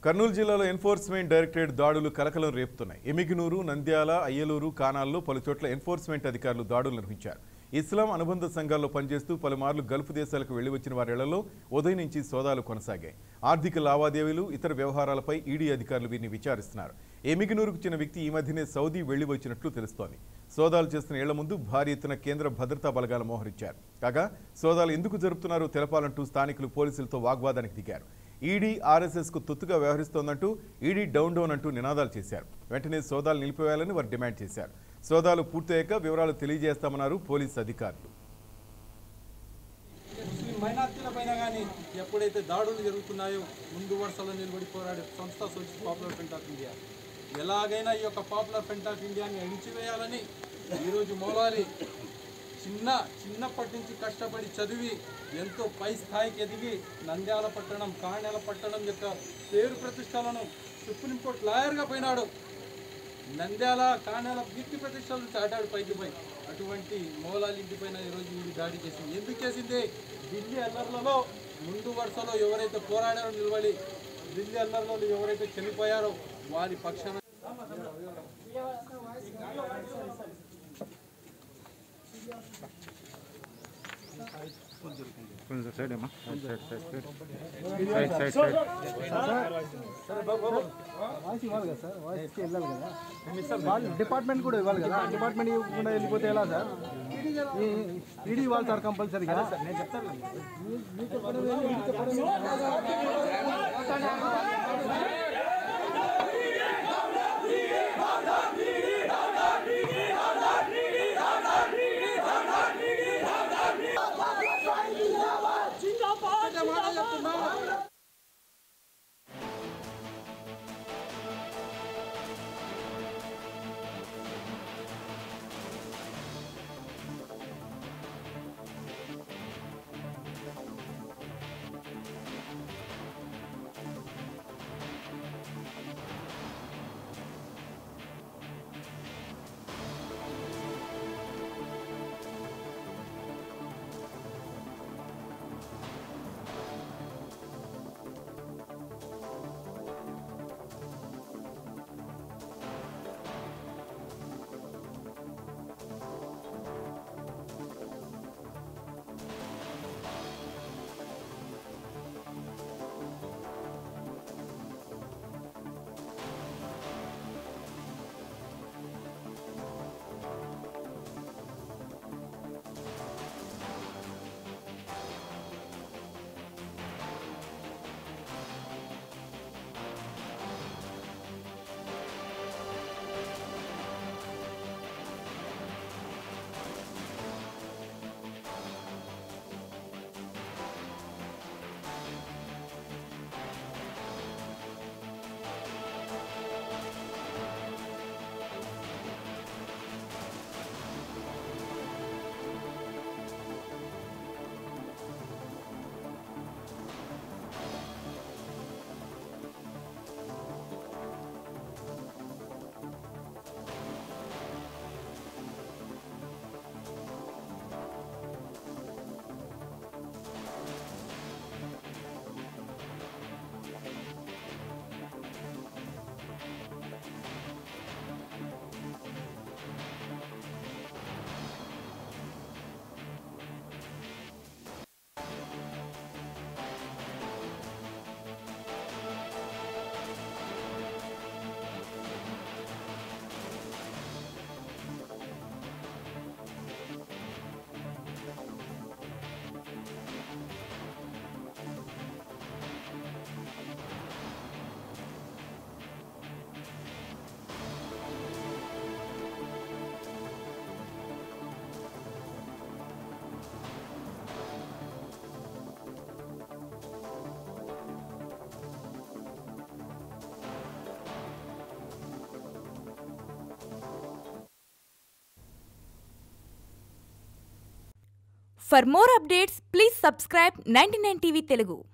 కర్నూలు జిల్లాలో enforcement directorate దాడులు కలకలం రేపుతున్నాయి ఎమిగినూరు నంద్యాల అయ్యలూరు కానాల్లో పలు చోట్ల ఎన్ఫోర్స్మెంట్ అధికారులు దాడులు నిర్వహించారు ఇస్లాం అనుబంధ సంఘాల్లో పనిచేస్తూ పలుమార్లు గల్ఫ్ దేశాలకు వెళ్లి వచ్చిన వారిళ్లలో ఉదయం నుంచి సోదాలు కొనసాగాయి ఆర్థిక లావాదేవీలు ఇతర వ్యవహారాలపై ఈడీ అధికారులు వీరిని విచారిస్తున్నారు ఎమిగినూరుకు చెందిన వ్యక్తి ఈ మధ్యనే సౌదీ వెళ్లి వచ్చినట్లు తెలుస్తోంది సోదాలు చేస్తున్న ఏళ్ల ముందు భారీ ఎత్తున కేంద్ర భద్రతా బలగాలు మోహరించారు కాగా సోదాలు ఎందుకు జరుపుతున్నారో తెలపాలంటూ స్థానికులు పోలీసులతో వాగ్వాదానికి దిగారు ఈడీ ఆర్ఎస్ఎస్ కు తొత్తుగా వ్యవహరిస్తోందంటూ ఈడీ డౌన్ డౌన్ అంటూ నినాదాలు చేశారు వెంటనే సోదాలు నిలిపివేయాలని వారు డిమాండ్ చేశారు సోదాలు పూర్తయ్యాక వివరాలు తెలియజేస్తామన్నారు పోలీసు అధికారులు ముస్లిం మైనార్టీల పైన కానీ ఎప్పుడైతే దాడులు జరుగుతున్నాయో ముందు వరుసలో నిలబడి పోరాడే సంస్థ సోచి పాపులర్ ఫ్రంట్ ఆఫ్ ఇండియా ఎలాగైనా ఈ యొక్క పాపులర్ ఫ్రంట్ ఆఫ్ ఇండియాని అణిచివేయాలని ఈరోజు మౌలాలి చిన్న చిన్నప్పటి నుంచి కష్టపడి చదివి ఎంతో పై స్థాయికి ఎదిగి నంద్యాల పట్టణం కాణ్యాల పట్టణం యొక్క పేరు ప్రతిష్టలను సుప్రీంకోర్టు లాయర్గా పోయినాడు నంద్యాల కానాల కీర్తి ప్రతిష్టలు చాటాడు పైకి పోయి అటువంటి మౌలాల ఇంటి పైన ఈరోజు వీళ్ళు దాడి చేసింది ఎందుకు చేసింది ఢిల్లీ అల్లర్లలో ముందు వరుసలో ఎవరైతే పోరాడారో నిలబడి ఢిల్లీ అల్లర్లలో ఎవరైతే చనిపోయారో వారి పక్షాన కొంచెం సైడ్ అమ్మా side side side side side voice ఇవ్వాలి కదా సార్ వాయిస్కి వెళ్ళాలి కదా వాళ్ళు డిపార్ట్మెంట్ కూడా ఇవ్వాలి కదా డిపార్ట్మెంట్ ఇవ్వకుండా వెళ్ళిపోతే ఎలా సార్ ఈడీ ఇవ్వాలి సార్ కంపల్సరీగా నేను చెప్తాను మాట చెప్తున్నా For more updates, please subscribe 99 TV Telugu.